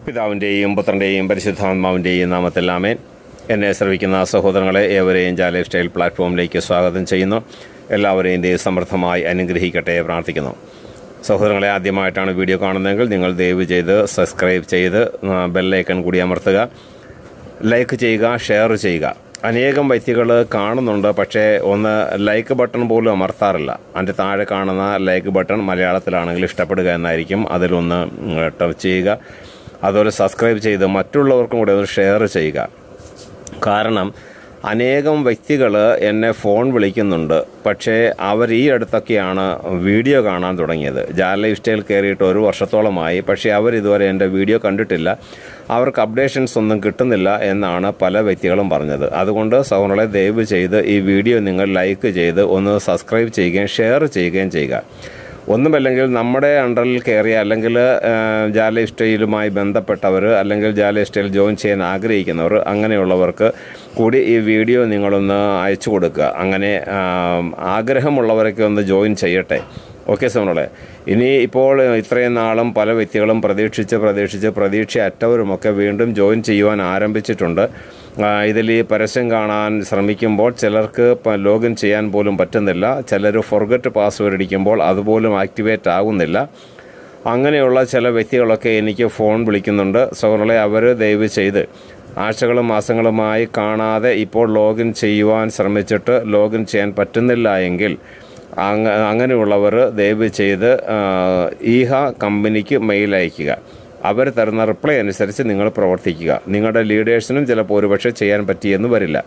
പിതാവിൻ്റെയും പുത്രൻ്റെയും പരിശുദ്ധാത്മാവിൻ്റെയും നാമത്തിൽ ആമേൻ എന്നെ ശ്രവിക്കുന്ന സഹോദരങ്ങളെ ഏവരെയും ജാ ലൈഫ് സ്റ്റൈൽ പ്ലാറ്റ്ഫോമിലേക്ക് സ്വാഗതം ചെയ്യുന്നു എല്ലാവരെയും ദൈവം സമൃദ്ധമായി അനുഗ്രഹിക്കട്ടെ പ്രാർത്ഥിക്കുന്നു സഹോദരങ്ങളെ ആദ്യമായിട്ടാണ് വീഡിയോ കാണുന്നതെങ്കിൽ നിങ്ങൾ ദയവ് ചെയ്ത് സബ്സ്ക്രൈബ് ചെയ്ത് ആ, ബെല്ലൈക്കൺ കൂടി അമർത്തുക ലൈക്ക് ചെയ്യുക ഷെയർ ചെയ്യുക അനേകം വ്യക്തികൾ കാണുന്നുണ്ട് പക്ഷേ ഒന്ന് ലൈക്ക് ബട്ടൺ പോലും അമർത്താറില്ല അതിൻ്റെ താഴെ കാണുന്ന ലൈക്ക് ബട്ടൺ മലയാളത്തിലാണെങ്കിൽ ഇഷ്ടപ്പെടുക എന്നായിരിക്കും അതിലൊന്ന് ടച്ച് ചെയ്യുക അതുപോലെ സബ്സ്ക്രൈബ് ചെയ്ത് മറ്റുള്ളവർക്കും കൂടെ ഒന്ന് ഷെയർ ചെയ്യുക കാരണം അനേകം വ്യക്തികൾ എന്നെ ഫോൺ വിളിക്കുന്നുണ്ട് പക്ഷേ അവർ ഈ അടുത്തൊക്കെയാണ് വീഡിയോ കാണാൻ തുടങ്ങിയത് ജാ ലൈഫ് സ്റ്റൈൽ കയറിയിട്ട് ഒരു വർഷത്തോളമായി പക്ഷേ അവർ ഇതുവരെ എൻ്റെ വീഡിയോ കണ്ടിട്ടില്ല അവർക്ക് അപ്ഡേഷൻസ് ഒന്നും കിട്ടുന്നില്ല എന്നാണ് പല വ്യക്തികളും പറഞ്ഞത് അതുകൊണ്ട് സഹോദരങ്ങളെ ദയവ് ചെയ്ത് ഈ വീഡിയോ നിങ്ങൾ ലൈക്ക് ചെയ്ത് ഒന്ന് സബ്സ്ക്രൈബ് ചെയ്യുകയും ഷെയർ ചെയ്യുകയും ചെയ്യുക ഒന്നുമല്ലെങ്കിൽ നമ്മുടെ അണ്ടറിൽ കയറിയ അല്ലെങ്കിൽ ജാ ലൈഫ് സ്റ്റൈലുമായി ബന്ധപ്പെട്ടവർ അല്ലെങ്കിൽ ജാ ലൈഫ് സ്റ്റൈൽ ജോയിൻ ചെയ്യാൻ ആഗ്രഹിക്കുന്നവർ അങ്ങനെയുള്ളവർക്ക് കൂടി ഈ വീഡിയോ നിങ്ങളൊന്ന് അയച്ചു കൊടുക്കുക അങ്ങനെ ആ, ആഗ്രഹമുള്ളവരൊക്കെ ഒന്ന് ജോയിൻ ചെയ്യട്ടെ ഓക്കെ സോണോളെ ഇനി ഇപ്പോൾ ഇത്രയും നാളും പല വ്യക്തികളും പ്രതീക്ഷിച്ച് പ്രതീക്ഷിച്ച് പ്രതീക്ഷ അറ്റവരുമൊക്കെ വീണ്ടും ജോയിൻ ചെയ്യുവാൻ ആരംഭിച്ചിട്ടുണ്ട് ആ, ഇതിൽ ഈ പരസ്യം കാണാൻ ശ്രമിക്കുമ്പോൾ ചിലർക്ക് പ- ലോഗിൻ ചെയ്യാൻ പോലും പറ്റുന്നില്ല ചിലർ ഫൊർഗറ്റ് പാസ്വേഡ് അടിക്കുമ്പോൾ അതുപോലും ആക്ടിവേറ്റ് ആകുന്നില്ല അങ്ങനെയുള്ള ചില വ്യക്തികളൊക്കെ എനിക്ക് ഫോൺ വിളിക്കുന്നുണ്ട് സഹോദരങ്ങളെ അവർ ദയവ് ചെയ്ത് ആഴ്ചകളും മാസങ്ങളുമായി കാണാതെ ഇപ്പോൾ ലോഗിൻ ചെയ്യുവാൻ ശ്രമിച്ചിട്ട് ലോഗിൻ ചെയ്യാൻ പറ്റുന്നില്ല എങ്കിൽ അങ്ങ അങ്ങനെയുള്ളവർ ദയവ് ചെയ്ത് ആ, ഈഹ കമ്പനിക്ക് മെയിൽ അയയ്ക്കുക അവർ തരുന്ന റിപ്ലൈ അനുസരിച്ച് നിങ്ങൾ പ്രവർത്തിക്കുക നിങ്ങളുടെ ലീഡേഴ്സിനും ചിലപ്പോൾ ഒരുപക്ഷെ ചെയ്യാൻ പറ്റിയെന്ന് വരില്ല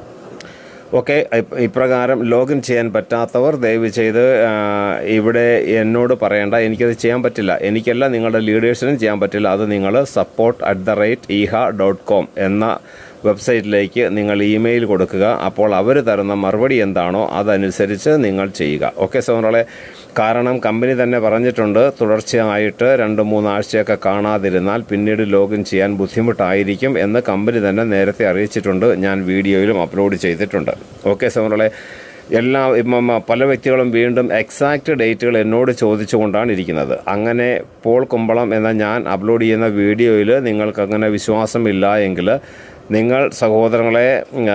ഓക്കെ ഇപ്- ഇപ്രകാരം ലോഗിൻ ചെയ്യാൻ പറ്റാത്തവർ ദയവ് ചെയ്ത് ആ, ഇവിടെ എന്നോട് പറയേണ്ട എനിക്കത് ചെയ്യാൻ പറ്റില്ല എനിക്കല്ല നിങ്ങളുടെ ലീഡേഴ്സിനും ചെയ്യാൻ പറ്റില്ല അത് നിങ്ങൾ സപ്പോർട്ട് അറ്റ് ദ റേറ്റ് ഈഹ ഡോട്ട് കോം എന്ന വെബ്സൈറ്റിലേക്ക് നിങ്ങൾ ഇമെയിൽ കൊടുക്കുക അപ്പോൾ അവർ തരുന്ന മറുപടി എന്താണോ അതനുസരിച്ച് നിങ്ങൾ ചെയ്യുക ഓക്കെ സോണറളെ കാരണം കമ്പനി തന്നെ പറഞ്ഞിട്ടുണ്ട് തുടർച്ചയായിട്ട് രണ്ട് മൂന്നാഴ്ചയൊക്കെ കാണാതിരുന്നാൽ പിന്നീട് ലോഗിൻ ചെയ്യാൻ ബുദ്ധിമുട്ടായിരിക്കും എന്ന് കമ്പനി തന്നെ നേരത്തെ അറിയിച്ചിട്ടുണ്ട് ഞാൻ വീഡിയോയിലും അപ്ലോഡ് ചെയ്തിട്ടുണ്ട് ഓക്കെ സോണറളെ എല്ലാ ഇപ്പം പല വ്യക്തികളും വീണ്ടും എക്സാക്റ്റ് ഡേറ്റുകൾ എന്നോട് ചോദിച്ചുകൊണ്ടാണ് ഇരിക്കുന്നത് അങ്ങനെ പോൾ കുമ്പളം എന്ന ഞാൻ അപ്ലോഡ് ചെയ്യുന്ന വീഡിയോയിൽ നിങ്ങൾക്ക് അങ്ങനെ വിശ്വാസമില്ല എങ്കിൽ നിങ്ങൾ സഹോദരങ്ങളെ ആ,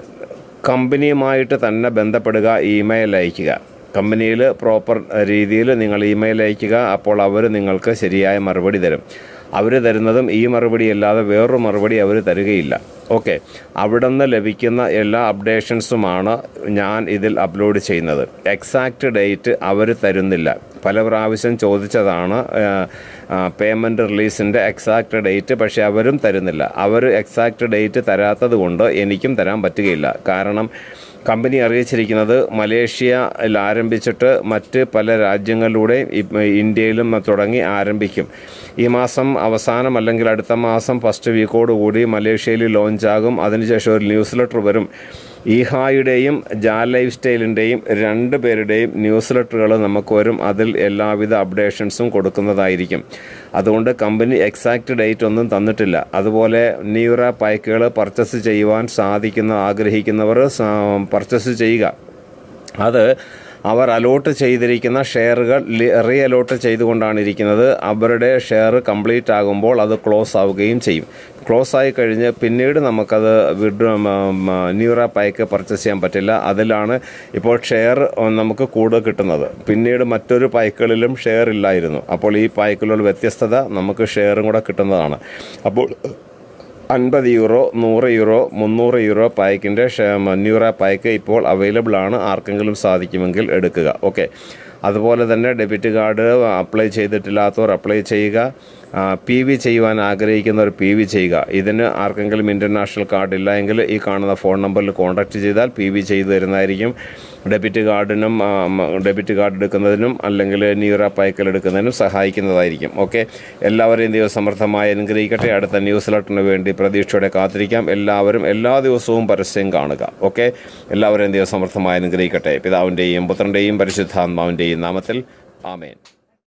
കമ്പനിയുമായിട്ട് തന്നെ ബന്ധപ്പെടുക ഇമെയിൽ അയയ്ക്കുക കമ്പനിയിൽ പ്രോപ്പർ രീതിയിൽ നിങ്ങൾ ഇമെയിൽ അയയ്ക്കുക അപ്പോൾ അവർ നിങ്ങൾക്ക് ശരിയായ മറുപടി തരും അവർ തരുന്നതും ഈ മറുപടി അല്ലാതെ വേറൊരു മറുപടി അവർ തരികയില്ല ഓക്കെ അവിടെ നിന്ന് ലഭിക്കുന്ന എല്ലാ അപ്ഡേഷൻസുമാണ് ഞാൻ ഇതിൽ അപ്ലോഡ് ചെയ്യുന്നത് എക്സാക്റ്റ് ഡേറ്റ് അവർ തരുന്നില്ല പല പ്രാവശ്യം ചോദിച്ചതാണ് പേയ്മെൻറ്റ് റിലീസിൻ്റെ എക്സാക്റ്റ് ഡേറ്റ് പക്ഷേ അവരും തരുന്നില്ല അവർ എക്സാക്റ്റ് ഡേറ്റ് തരാത്തത് കൊണ്ട് എനിക്കും തരാൻ പറ്റുകയില്ല കാരണം കമ്പനി അറിയിച്ചിരിക്കുന്നത് മലേഷ്യയിൽ ആരംഭിച്ചിട്ട് മറ്റ് പല രാജ്യങ്ങളിലൂടെയും ഇപ്പ- ഇന്ത്യയിലും തുടങ്ങി ആരംഭിക്കും ഈ മാസം അവസാനം അല്ലെങ്കിൽ അടുത്ത മാസം ഫസ്റ്റ് വീക്കോട് കൂടി മലേഷ്യയിൽ ലോഞ്ചാകും അതിനുശേഷം ഒരു ന്യൂസ് ലെറ്റർ വരും ഈഹായുടെയും ജാ ലൈഫ് സ്റ്റൈലിൻ്റെയും രണ്ട് പേരുടെയും ന്യൂസ് ലെറ്ററുകൾ നമുക്ക് വരും അതിൽ എല്ലാവിധ അപ്ഡേഷൻസും കൊടുക്കുന്നതായിരിക്കും അതുകൊണ്ട് കമ്പനി എക്സാക്റ്റ് ഡേറ്റ് ഒന്നും തന്നിട്ടില്ല അതുപോലെ ന്യൂറ പൈക്കുകൾ പർച്ചേസ് ചെയ്യുവാൻ സാധിക്കുന്ന ആഗ്രഹിക്കുന്നവർ പർച്ചേസ് ചെയ്യുക അത് അവർ അലോട്ട് ചെയ്തിരിക്കുന്ന ഷെയറുകൾ റീ അലോട്ട് ചെയ്തുകൊണ്ടാണ് ഇരിക്കുന്നത് അവരുടെ ഷെയർ കംപ്ലീറ്റ് ആകുമ്പോൾ അത് ക്ലോസ് ആവുകയും ചെയ്യും ക്ലോസ് ആയി കഴിഞ്ഞ് പിന്നീട് നമുക്കത് വിഡ്രോ ന്യൂറ പൈക്ക് പർച്ചേസ് ചെയ്യാൻ പറ്റില്ല അതിലാണ് ഇപ്പോൾ ഷെയർ നമുക്ക് കൂടുതൽ കിട്ടുന്നത് പിന്നീട് മറ്റൊരു പൈക്കുകളിലും ഷെയർ ഇല്ലായിരുന്നു അപ്പോൾ ഈ പൈക്കുകളുടെ വ്യത്യസ്തത നമുക്ക് ഷെയറും കൂടെ കിട്ടുന്നതാണ് അപ്പോൾ അൻപത് യൂറോ നൂറ് യൂറോ മുന്നൂറ് യൂറോ പായ്ക്കിൻ്റെ ന്യൂറ പായ്ക്ക് ഇപ്പോൾ അവൈലബിൾ ആണ് ആർക്കെങ്കിലും സാധിക്കുമെങ്കിൽ എടുക്കുക ഓക്കെ അതുപോലെ തന്നെ ഡെബിറ്റ് കാർഡ് അപ്ലൈ ചെയ്തിട്ടില്ലാത്തവർ അപ്ലൈ ചെയ്യുക പി വി ചെയ്യുവാൻ ആഗ്രഹിക്കുന്നവർ പി വി ചെയ്യുക ഇതിന് ആർക്കെങ്കിലും ഇൻ്റർനാഷണൽ കാർഡ് ഇല്ല എങ്കിൽ ഈ കാണുന്ന ഫോൺ നമ്പറിൽ കോൺടാക്റ്റ് ചെയ്താൽ പി വി ചെയ്തു തരുന്നതായിരിക്കും ഡെബിറ്റ് കാർഡിനും ആ, മ, ഡെബിറ്റ് കാർഡ് എടുക്കുന്നതിനും അല്ലെങ്കിൽ ന്യൂറ പൈക്കൽ എടുക്കുന്നതിനും സഹായിക്കുന്നതായിരിക്കും ഓക്കെ എല്ലാവരെയും ദൈവം സമർത്ഥമായി അനുഗ്രഹിക്കട്ടെ അടുത്ത ന്യൂസ് ലെറ്ററിന് വേണ്ടി പ്രതീക്ഷയോടെ കാത്തിരിക്കാം എല്ലാവരും എല്ലാ ദിവസവും പരസ്യം കാണുക ഓക്കെ എല്ലാവരെയും ദൈവം സമർത്ഥമായി അനുഗ്രഹിക്കട്ടെ പിതാവിൻ്റെയും പുത്രൻ്റെയും പരിശുദ്ധാത്മാവിൻ്റെയും നാമത്തിൽ ആമേൻ